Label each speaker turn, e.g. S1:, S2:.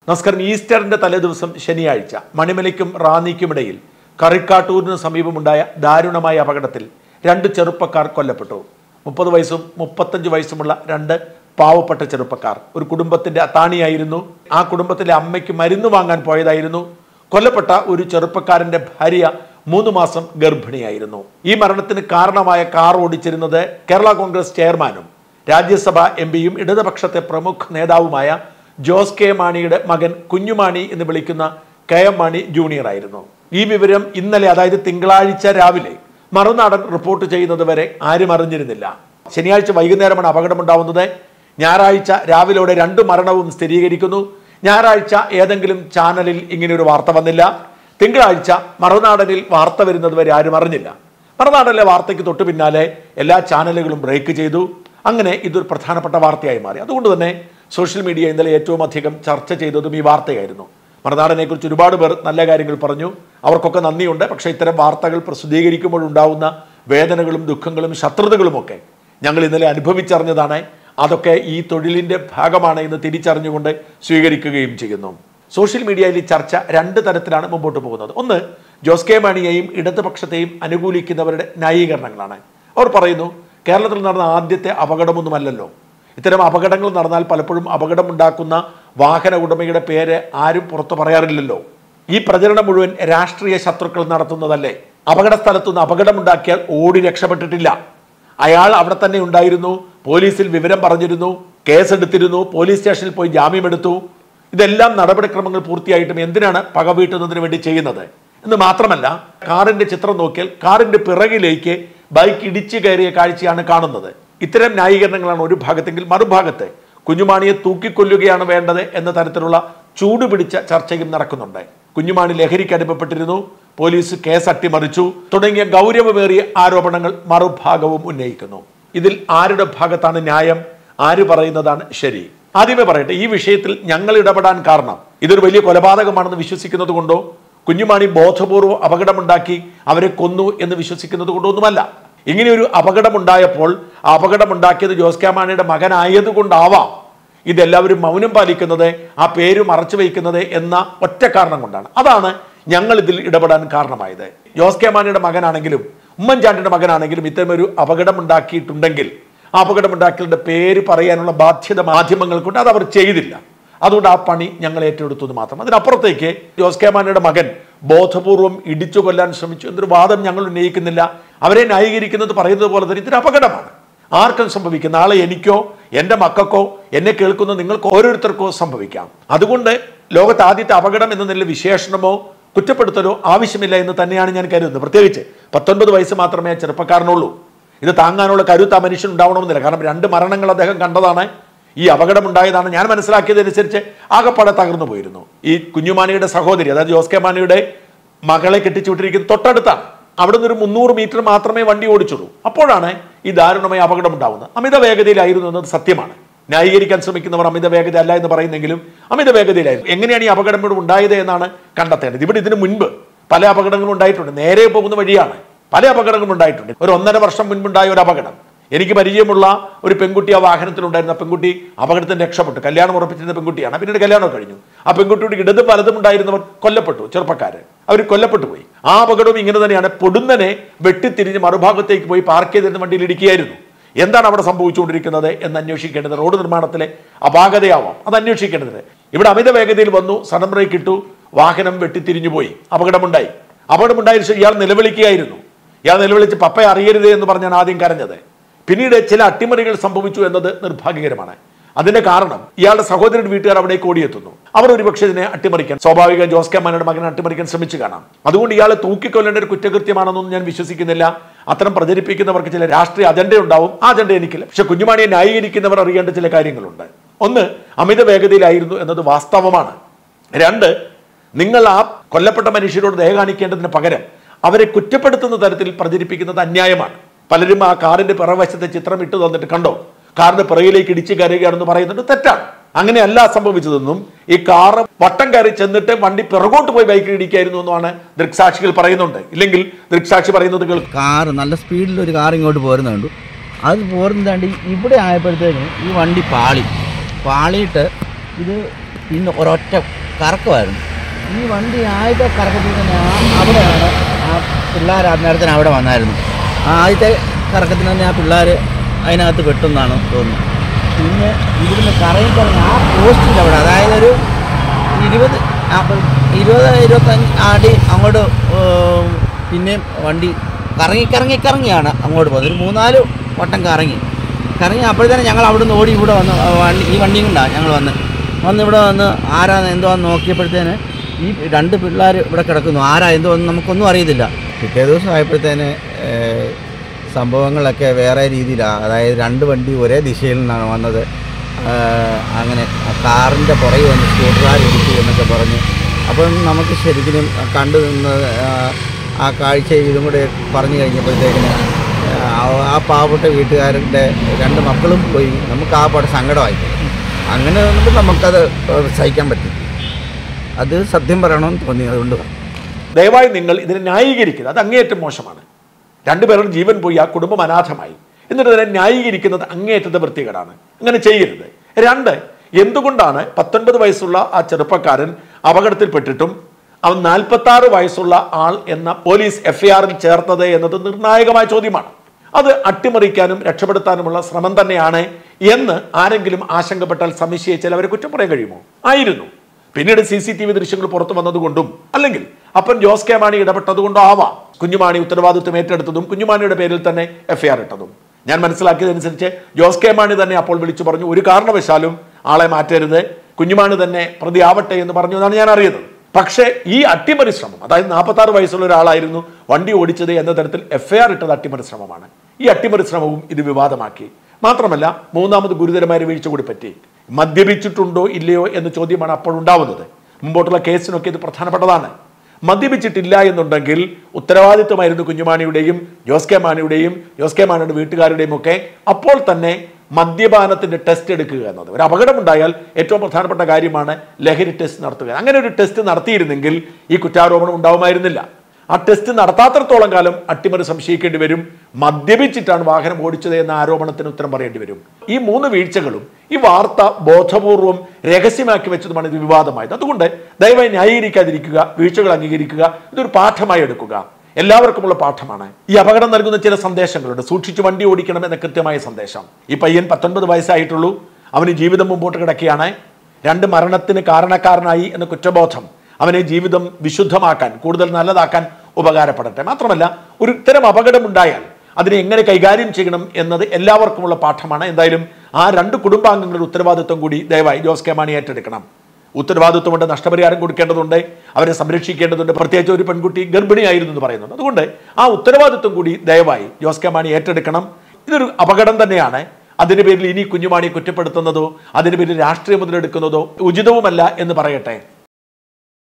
S1: നമസ്കാരം ഈസ്റ്ററിന്റെ തലേദിവസം ശനിയാഴ്ച മണിമലയ്ക്കും റാന്നിക്കുമിടയിൽ കറിക്കാട്ടൂരിന് സമീപമുണ്ടായ ദാരുണമായ അപകടത്തിൽ രണ്ട് ചെറുപ്പക്കാർ കൊല്ലപ്പെട്ടു മുപ്പത് വയസ്സും മുപ്പത്തഞ്ച് വയസ്സുമുള്ള രണ്ട് പാവപ്പെട്ട ചെറുപ്പക്കാർ ഒരു കുടുംബത്തിന്റെ അത്താണിയായിരുന്നു ആ കുടുംബത്തിലെ അമ്മയ്ക്ക് മരുന്ന് വാങ്ങാൻ പോയതായിരുന്നു കൊല്ലപ്പെട്ട ഒരു ചെറുപ്പക്കാരന്റെ ഭാര്യ മൂന്ന് മാസം ഗർഭിണിയായിരുന്നു ഈ മരണത്തിന് കാരണമായ കാർ ഓടിച്ചിരുന്നത് കേരള കോൺഗ്രസ് ചെയർമാനും രാജ്യസഭ എം പിയും ഇടതുപക്ഷത്തെ പ്രമുഖ നേതാവുമായ ജോസ് കെ മാണിയുടെ മകൻ കുഞ്ഞുമാണി എന്ന് വിളിക്കുന്ന കെ എം മാണി ജൂനിയർ ആയിരുന്നു ഈ വിവരം ഇന്നലെ അതായത് തിങ്കളാഴ്ച രാവിലെ മറുനാടൻ റിപ്പോർട്ട് ചെയ്യുന്നത് വരെ ആരും അറിഞ്ഞിരുന്നില്ല ശനിയാഴ്ച വൈകുന്നേരമാണ് അപകടമുണ്ടാവുന്നത് ഞായറാഴ്ച രാവിലോടെ രണ്ട് മരണവും സ്ഥിരീകരിക്കുന്നു ഞായറാഴ്ച ഏതെങ്കിലും ചാനലിൽ ഇങ്ങനെ ഒരു വാർത്ത വന്നില്ല തിങ്കളാഴ്ച മറുനാടനിൽ വാർത്ത വരുന്നത് വരെ ആരും അറിഞ്ഞില്ല മറുനാടനിലെ വാർത്തയ്ക്ക് തൊട്ടു പിന്നാലെ എല്ലാ ചാനലുകളും ബ്രേക്ക് ചെയ്തു അങ്ങനെ ഇതൊരു പ്രധാനപ്പെട്ട വാർത്തയായി മാറി അതുകൊണ്ട് തന്നെ സോഷ്യൽ മീഡിയ ഇന്നലെ ഏറ്റവും അധികം ചർച്ച ചെയ്തതും ഈ വാർത്തയായിരുന്നു മറുനാടനെ കുറിച്ച് ഒരുപാട് പേർ നല്ല കാര്യങ്ങൾ പറഞ്ഞു അവർക്കൊക്കെ നന്ദിയുണ്ട് പക്ഷേ ഇത്തരം വാർത്തകൾ പ്രസിദ്ധീകരിക്കുമ്പോൾ ഉണ്ടാവുന്ന വേദനകളും ദുഃഖങ്ങളും ശത്രുതകളുമൊക്കെ ഞങ്ങൾ ഇന്നലെ അനുഭവിച്ചറിഞ്ഞതാണ് അതൊക്കെ ഈ തൊഴിലിന്റെ ഭാഗമാണ് എന്ന് തിരിച്ചറിഞ്ഞുകൊണ്ട് സ്വീകരിക്കുകയും ചെയ്യുന്നു സോഷ്യൽ മീഡിയയിൽ ഈ ചർച്ച രണ്ട് തരത്തിലാണ് മുമ്പോട്ട് പോകുന്നത് ഒന്ന് ജോസ് കെ മാണിയെയും ഇടതുപക്ഷത്തെയും അനുകൂലിക്കുന്നവരുടെ ന്യായീകരണങ്ങളാണ് അവർ പറയുന്നു കേരളത്തിൽ നടന്ന ആദ്യത്തെ അപകടമൊന്നുമല്ലല്ലോ ഇത്തരം അപകടങ്ങൾ നടന്നാൽ പലപ്പോഴും അപകടമുണ്ടാക്കുന്ന വാഹന ഉടമയുടെ പേര് ആരും പുറത്തു പറയാറില്ലല്ലോ ഈ പ്രചരണം മുഴുവൻ രാഷ്ട്രീയ ശത്രുക്കൾ നടത്തുന്നതല്ലേ അപകട സ്ഥലത്തുനിന്ന് അപകടമുണ്ടാക്കിയാൽ ഓടി രക്ഷപ്പെട്ടിട്ടില്ല അയാൾ അവിടെ തന്നെ ഉണ്ടായിരുന്നു പോലീസിൽ വിവരം പറഞ്ഞിരുന്നു കേസെടുത്തിരുന്നു പോലീസ് സ്റ്റേഷനിൽ പോയി ജാമ്യമെടുത്തു ഇതെല്ലാം നടപടിക്രമങ്ങൾ പൂർത്തിയായിട്ടും എന്തിനാണ് പക വീട്ടുന്നതിന് വേണ്ടി ചെയ്യുന്നത് എന്ന് മാത്രമല്ല കാറിന്റെ ചിത്രം നോക്കിയാൽ കാറിന്റെ പിറകിലേക്ക് ബൈക്ക് ഇടിച്ചു കയറിയ കാഴ്ചയാണ് കാണുന്നത് ഇത്തരം ന്യായീകരണങ്ങളാണ് ഒരു ഭാഗത്തെങ്കിൽ മറുഭാഗത്ത് കുഞ്ഞുമാണിയെ തൂക്കിക്കൊല്ലുകയാണ് വേണ്ടത് എന്ന തരത്തിലുള്ള ചൂടുപിടിച്ച ചർച്ചയും നടക്കുന്നുണ്ട് കുഞ്ഞുമാണി ലഹരിക്ക് അനുഭവപ്പെട്ടിരുന്നു പോലീസ് കേസ് അട്ടിമറിച്ചു തുടങ്ങിയ ഗൗരവമേറിയ ആരോപണങ്ങൾ മറുഭാഗവും ഉന്നയിക്കുന്നു ഇതിൽ ആരുടെ ഭാഗത്താണ് ന്യായം ആര് പറയുന്നതാണ് ശരി ആദ്യമേ പറയട്ടെ ഈ വിഷയത്തിൽ ഞങ്ങൾ ഇടപെടാൻ കാരണം ഇതൊരു വലിയ കൊലപാതകമാണെന്ന് വിശ്വസിക്കുന്നത് കൊണ്ടോ കുഞ്ഞുമാണി ബോധപൂർവ്വം അപകടമുണ്ടാക്കി അവരെ കൊന്നു എന്ന് വിശ്വസിക്കുന്നത് കൊണ്ടൊന്നുമല്ല ഇങ്ങനെയൊരു അപകടമുണ്ടായപ്പോൾ ആ അപകടമുണ്ടാക്കിയത് ജോസ് കെ മാണിയുടെ മകനായതുകൊണ്ടാവാം ഇതെല്ലാവരും മൗനം പാലിക്കുന്നത് ആ പേര് മറച്ചു വയ്ക്കുന്നത് എന്ന ഒറ്റ കാരണം കൊണ്ടാണ് അതാണ് ഞങ്ങൾ ഇതിൽ ഇടപെടാൻ കാരണമായത് ജോസ് കെ മാണിയുടെ മകനാണെങ്കിലും ഉമ്മൻചാണ്ടിയുടെ മകനാണെങ്കിലും ഇത്തരമൊരു അപകടമുണ്ടാക്കിയിട്ടുണ്ടെങ്കിൽ ആ അപകടമുണ്ടാക്കിയവരുടെ പേര് പറയാനുള്ള ബാധ്യത മാധ്യമങ്ങൾക്കുണ്ട് അത് അവർ ചെയ്തില്ല അതുകൊണ്ട് ആ പണി ഞങ്ങൾ ഏറ്റെടുത്തു എന്ന് മാത്രം അതിനപ്പുറത്തേക്ക് ജോസ് കെ മാണിയുടെ മകൻ ബോധപൂർവം ഇടിച്ചു കൊല്ലാൻ ശ്രമിച്ചു എന്നൊരു വാദം ഞങ്ങൾ ഉന്നയിക്കുന്നില്ല അവരെ ന്യായീകരിക്കുന്നത് പറയുന്നത് പോലെ തന്നെ ഇതൊരു അപകടമാണ് ആർക്കും സംഭവിക്കും നാളെ എനിക്കോ എൻ്റെ മക്കൾക്കോ എന്നെ കേൾക്കുന്ന നിങ്ങൾക്ക് ഓരോരുത്തർക്കോ സംഭവിക്കാം അതുകൊണ്ട് ലോകത്ത് ആദ്യത്തെ അപകടം എന്ന നില വിശേഷണമോ കുറ്റപ്പെടുത്തലോ ആവശ്യമില്ല എന്ന് തന്നെയാണ് ഞാൻ കരുതുന്നത് പ്രത്യേകിച്ച് പത്തൊൻപത് വയസ്സ് മാത്രമേ ആ ചെറുപ്പക്കാരനുള്ളൂ ഇത് താങ്ങാനുള്ള കരുത്ത് ആ മനുഷ്യൻ ഉണ്ടാവണമെന്നില്ല കാരണം രണ്ട് മരണങ്ങൾ അദ്ദേഹം കണ്ടതാണ് ഈ അപകടം ഉണ്ടായതാണ് ഞാൻ മനസ്സിലാക്കിയതനുസരിച്ച് ആകപ്പാടെ തകർന്നു പോയിരുന്നു ഈ കുഞ്ഞുമാണിയുടെ സഹോദരി അതായത് ജോസ് കെ മാണിയുടെ മകളെ കെട്ടിച്ചു വിട്ടിരിക്കുന്നത് തൊട്ടടുത്താണ് അവിടെ നിന്ന് ഒരു മുന്നൂറ് മീറ്റർ മാത്രമേ വണ്ടി ഓടിച്ചുള്ളൂ അപ്പോഴാണ് ഈ ദാരുണമായ അപകടം ഉണ്ടാവുന്നത് അമിത വേഗതയിലായിരുന്നു എന്നത് സത്യമാണ് ന്യായീകരിക്കാൻ ശ്രമിക്കുന്നവർ അമിത വേഗത അല്ല എന്ന് പറയുന്നെങ്കിലും അമിത വേഗതയിലായിരുന്നു എങ്ങനെയാണ് ഈ അപകടം ഇവിടെ ഉണ്ടായത് എന്നാണ് കണ്ടെത്തേണ്ടത് ഇവിടെ ഇതിനു മുൻപ് പല അപകടങ്ങളും ഉണ്ടായിട്ടുണ്ട് നേരെ പോകുന്ന വഴിയാണ് പല അപകടങ്ങളും ഉണ്ടായിട്ടുണ്ട് ഒരു ഒന്നര വർഷം മുൻപുണ്ടായ ഒരു അപകടം എനിക്ക് പരിചയമുള്ള ഒരു പെൺകുട്ടി ആ വാഹനത്തിലുണ്ടായിരുന്ന പെൺകുട്ടി അപകടത്തിന് രക്ഷപ്പെട്ടു കല്യാണം ഉറപ്പിച്ചിരുന്ന പെൺകുട്ടിയാണ് പിന്നീട് കല്യാണം കഴിഞ്ഞു ആ പെൺകുട്ടിയുടെ ഇടതും വലതും ഉണ്ടായിരുന്നവർ കൊല്ലപ്പെട്ടു ചെറുപ്പക്കാര് അവർ കൊല്ലപ്പെട്ടു പോയി ആ അപകടവും ഇങ്ങനെ തന്നെയാണ് പൊടുന്നനെ വെട്ടിത്തിരിഞ്ഞ് മറുഭാഗത്തേക്ക് പോയി പാർക്ക് ചെയ്തിരുന്ന വണ്ടിയിൽ ഇടിക്കുകയായിരുന്നു എന്താണ് അവിടെ സംഭവിച്ചുകൊണ്ടിരിക്കുന്നത് എന്ന് അന്വേഷിക്കേണ്ടത് റോഡ് നിർമ്മാണത്തിലെ അപാകതയാവാം അത് അന്വേഷിക്കേണ്ടത് ഇവിടെ അമിത വേഗതയിൽ വന്നു സഡൻ ബ്രേക്ക് ഇട്ടു വാഹനം വെട്ടിത്തിരിഞ്ഞു പോയി അപകടമുണ്ടായി അപകടമുണ്ടായ ശേഷം ഇയാൾ നിലവിളിക്കുകയായിരുന്നു ഇയാൾ നിലവിളിച്ച് പപ്പ അറിയരുത് എന്ന് പറഞ്ഞാണ് ആദ്യം കരഞ്ഞത് പിന്നീട് ചില അട്ടിമറികൾ സംഭവിച്ചു എന്നത് നിർഭാഗ്യകരമാണ് അതിന്റെ കാരണം ഇയാളുടെ സഹോദരന്റെ വീട്ടുകാർ അവിടേക്ക് ഓടിയെത്തുന്നു അവർ ഒരുപക്ഷെ ഇതിനെ അട്ടിമറിക്കാൻ സ്വാഭാവിക ജോസ് കെ മാനയുടെ മകനെ അട്ടിമറിക്കാൻ ശ്രമിച്ചു കാണാം അതുകൊണ്ട് ഇയാളെ തൂക്കിക്കൊല്ലേണ്ട ഒരു കുറ്റകൃത്യമാണെന്നൊന്നും ഞാൻ വിശ്വസിക്കുന്നില്ല അത്തരം പ്രചരിപ്പിക്കുന്നവർക്ക് ചില രാഷ്ട്രീയ അജണ്ട ഉണ്ടാവും ആ അജണ്ട എനിക്കില്ല പക്ഷെ കുഞ്ഞുമാണിയെ ന്യായീകരിക്കുന്നവർ അറിയേണ്ട ചില കാര്യങ്ങളുണ്ട് ഒന്ന് അമിത വേഗതയിലായിരുന്നു എന്നത് വാസ്തവമാണ് രണ്ട് നിങ്ങൾ ആ കൊല്ലപ്പെട്ട മനുഷ്യരോട് ദയ കാണിക്കേണ്ടതിന് പകരം അവരെ കുറ്റപ്പെടുത്തുന്ന തരത്തിൽ പ്രചരിപ്പിക്കുന്നത് അന്യായമാണ് പലരും ആ കാറിന്റെ പിറവശത്തെ ചിത്രം ഇട്ട് തന്നിട്ട് കണ്ടോ കാറിന്റെ പിറകിലേക്ക് ഇടിച്ചു കയറുകയാണെന്ന് പറയുന്നത് തെറ്റാണ് അങ്ങനെയല്ല സംഭവിച്ചതെന്നും ഈ കാറ് വട്ടം കയറി ചെന്നിട്ട് വണ്ടി പിറകോട്ട് പോയി ബൈക്കിൽ ഇടിക്കായിരുന്നു എന്നുമാണ് ദൃക്സാക്ഷികൾ പറയുന്നുണ്ട് ഇല്ലെങ്കിൽ ദൃക്സാക്ഷി പറയുന്നത് കേൾക്കും
S2: കാറ് നല്ല സ്പീഡിൽ ഒരു കാർ ഇങ്ങോട്ട് പോരുന്ന കണ്ടു അത് പോരുന്നതാണ്ട് ഇവിടെ ആയപ്പോഴത്തേക്കും ഈ വണ്ടി പാളി പാളിയിട്ട് ഇത് പിന്നെ ഒരൊറ്റ കറക്കമായിരുന്നു ഈ വണ്ടി ആദ്യത്തെ കറക്കത്തിൽ തന്നെ ആ അവിടെയാണ് ആ പിള്ളേർ അന്നേരത്തിന് അവിടെ വന്നായിരുന്നു ആ ആദ്യത്തെ കറക്കത്തിന് തന്നെ ആ പിള്ളേർ അതിനകത്ത് പെട്ടെന്നാണ് തോന്നുന്നത് പിന്നെ ഇവിടുന്ന് കറങ്ങി കറങ്ങി ആ പോസ്റ്റിൻ്റെ അവിടെ അതായത് ഒരു ഇരുപത് നാൽപ്പത് ഇരുപത് ഇരുപത്തഞ്ച് അടി അങ്ങോട്ട് ഏം, പിന്നെയും വണ്ടി കറങ്ങി കറങ്ങി കറങ്ങിയാണ് അങ്ങോട്ട് പോകുന്നത് ഒരു മൂന്നാല് വട്ടം കറങ്ങി കറങ്ങി അപ്പോഴത്തേനും ഞങ്ങൾ അവിടുന്ന് ഓടി ഇവിടെ വന്ന് ആ വണ്ടി ഈ വണ്ടിയും കൊണ്ടാണ് ഞങ്ങൾ വന്ന് വന്ന് ഇവിടെ വന്ന് ആരാന്ന് എന്തുവാന്ന് നോക്കിയപ്പോഴത്തേന് ഈ രണ്ട് പിള്ളേർ ഇവിടെ കിടക്കുന്നു ആരാ എന്തുവാന്ന് നമുക്കൊന്നും അറിയത്തില്ല പിറ്റേ ദിവസം ആയപ്പോഴത്തേന് ഏഹ്, സംഭവങ്ങളൊക്കെ വേറെ രീതിയിലാണ് അതായത് രണ്ട് വണ്ടി ഒരേ ദിശയിൽ നിന്നാണ് വന്നത് ആഹ് അങ്ങനെ കാറിൻ്റെ പുറകെ വന്ന് സ്കൂട്ടറുകാർ ഇടിച്ചു എന്നൊക്കെ പറഞ്ഞ് അപ്പം നമുക്ക് ശരിക്കും കണ്ടു നിന്ന് ആഹ് ആ കാഴ്ച ഇതും കൂടെ പറഞ്ഞു കഴിഞ്ഞപ്പോഴത്തേക്കിന് ആ- ആ പാവപ്പെട്ട വീട്ടുകാരുടെ രണ്ട് മക്കളും പോയി നമുക്ക് ആ പാടെ സങ്കടമായി അങ്ങനെ വന്നിട്ട് നമുക്കത് സഹിക്കാൻ പറ്റും അത് സത്യം പറയണമെന്ന് തോന്നി അതുകൊണ്ട് പറഞ്ഞു
S1: ദയവായി നിങ്ങൾ ഇതിനെ ന്യായീകരിക്കുന്നത് അത് അങ്ങേയറ്റം മോശമാണ് രണ്ടുപേരുടെ ജീവൻ പോയി ആ കുടുംബം അനാഥമായി എന്നിട്ട് ഇതിനെ ന്യായീകരിക്കുന്നത് അങ്ങേയറ്റത്തെ വൃത്തികേടാണ് അങ്ങനെ ചെയ്യരുത് രണ്ട് എന്തുകൊണ്ടാണ് പത്തൊൻപത് വയസ്സുള്ള ആ ചെറുപ്പക്കാരൻ അപകടത്തിൽപ്പെട്ടിട്ടും അവൻ നാൽപ്പത്തി ആറ് വയസ്സുള്ള ആൾ എന്ന പോലീസ് എഫ്ഐആറിൽ ചേർത്തത് എന്നത് നിർണായകമായ ചോദ്യമാണ് അത് അട്ടിമറിക്കാനും രക്ഷപ്പെടുത്താനുമുള്ള ശ്രമം തന്നെയാണ് എന്ന് ആരെങ്കിലും ആശങ്കപ്പെട്ടാൽ സംശയിച്ചാൽ അവരെ കുറ്റം പറയാൻ കഴിയുമോ ആയിരുന്നു പിന്നീട് സി സി ടി വി ദൃശ്യങ്ങൾ പുറത്തു വന്നതുകൊണ്ടും അല്ലെങ്കിൽ അപ്പൻ ജോസ് കെ മാണി ഇടപെട്ടതുകൊണ്ടോ ആവാം കുഞ്ഞുമാണി ഉത്തരവാദിത്വം ഏറ്റെടുത്തതും കുഞ്ഞുമാണിയുടെ പേരിൽ തന്നെ എഫ്ഐആർ ഇട്ടതും ഞാൻ മനസ്സിലാക്കിയതനുസരിച്ച് ജോസ് കെ മാണി തന്നെ അപ്പോൾ വിളിച്ചു പറഞ്ഞു ഒരു കാരണവശാലും ആളെ മാറ്റരുത് കുഞ്ഞുമാണി തന്നെ പ്രതിയാവട്ടെ എന്ന് പറഞ്ഞു എന്നാണ് ഞാൻ അറിയുന്നത് പക്ഷേ ഈ അട്ടിമറി ശ്രമം അതായത് നാൽപ്പത്തി ആറ് വയസ്സുള്ള ഒരാളായിരുന്നു വണ്ടി ഓടിച്ചത് എന്ന തരത്തിൽ എഫ്ഐആർ ഇട്ടത് അട്ടിമറി ശ്രമമാണ് ഈ അട്ടിമറി ശ്രമവും ഇത് വിവാദമാക്കി മാത്രമല്ല മൂന്നാമത് ഗുരുതരമായ ഒരു വീഴ്ച കൂടി പറ്റി മദ്യപിച്ചിട്ടുണ്ടോ ഇല്ലയോ എന്ന ചോദ്യമാണ് അപ്പോൾ ഉണ്ടാവുന്നത് മുമ്പോട്ടുള്ള കേസിനൊക്കെ ഇത് പ്രധാനപ്പെട്ടതാണ് മദ്യപിച്ചിട്ടില്ല എന്നുണ്ടെങ്കിൽ ഉത്തരവാദിത്വമായിരുന്നു കുഞ്ഞുമാണിയുടെയും ജോസ് കെ മാണിയുടെയും ജോസ് കെ മാണിയുടെ വീട്ടുകാരുടെയും ഒക്കെ അപ്പോൾ തന്നെ മദ്യപാനത്തിന്റെ ടെസ്റ്റ് എടുക്കുക എന്നത് ഒരു അപകടമുണ്ടായാൽ ഏറ്റവും പ്രധാനപ്പെട്ട കാര്യമാണ് ലഹരി ടെസ്റ്റ് നടത്തുക അങ്ങനെ ഒരു ടെസ്റ്റ് നടത്തിയിരുന്നെങ്കിൽ ഈ കുറ്റാരോപണം ഉണ്ടാവുമായിരുന്നില്ല ആ ടെസ്റ്റ് നടത്താത്തിടത്തോളം കാലം അട്ടിമറി സംശയിക്കേണ്ടി വരും മദ്യപിച്ചിട്ടാണ് വാഹനം ഓടിച്ചത് എന്ന ആരോപണത്തിന് ഉത്തരം പറയേണ്ടി വരും ഈ മൂന്ന് വീഴ്ചകളും ഈ വാർത്ത ബോധപൂർവം രഹസ്യമാക്കി വെച്ചതുമാണ് ഇത് വിവാദമായത് അതുകൊണ്ട് ദയവായി ന്യായീകരിക്കാതിരിക്കുക വീഴ്ചകൾ അംഗീകരിക്കുക ഇതൊരു പാഠമായി എടുക്കുക എല്ലാവർക്കുമുള്ള പാഠമാണ് ഈ അപകടം നൽകുന്ന ചില സന്ദേശങ്ങളുണ്ട് സൂക്ഷിച്ച് വണ്ടി ഓടിക്കണം എന്ന കൃത്യമായ സന്ദേശം ഈ പയ്യൻ പത്തൊൻപത് വയസ്സായിട്ടുള്ളൂ അവന് ജീവിതം മുമ്പോട്ട് കിടക്കുകയാണ് രണ്ട് മരണത്തിന് കാരണക്കാരനായി എന്ന കുറ്റബോധം അവനെ ജീവിതം വിശുദ്ധമാക്കാൻ കൂടുതൽ നല്ലതാക്കാൻ ഉപകാരപ്പെടട്ടെ മാത്രമല്ല ഒരു ഇത്തരം അപകടമുണ്ടായാൽ അതിനെ എങ്ങനെ കൈകാര്യം ചെയ്യണം എന്നത് എല്ലാവർക്കുമുള്ള പാഠമാണ് എന്തായാലും ആ രണ്ട് കുടുംബാംഗങ്ങളുടെ ഉത്തരവാദിത്വം കൂടി ദയവായി ജോസ് കെ മാണി ഏറ്റെടുക്കണം ഉത്തരവാദിത്വമുണ്ട് നഷ്ടപരിഹാരം കൊടുക്കേണ്ടതുണ്ട് അവരെ സംരക്ഷിക്കേണ്ടതുണ്ട് പ്രത്യേകിച്ച് ഒരു പെൺകുട്ടി ഗർഭിണിയായിരുന്നു എന്ന് പറയുന്നുണ്ട് അതുകൊണ്ട് ആ ഉത്തരവാദിത്വം കൂടി ദയവായി ജോസ് കെ മാണി ഏറ്റെടുക്കണം ഇതൊരു അപകടം തന്നെയാണ് അതിന് പേരിൽ ഇനി കുഞ്ഞുമാണിയെ കുറ്റപ്പെടുത്തുന്നതോ അതിന് പേരിൽ രാഷ്ട്രീയ മുതലെടുക്കുന്നതോ ഉചിതവുമല്ല എന്ന് പറയട്ടെ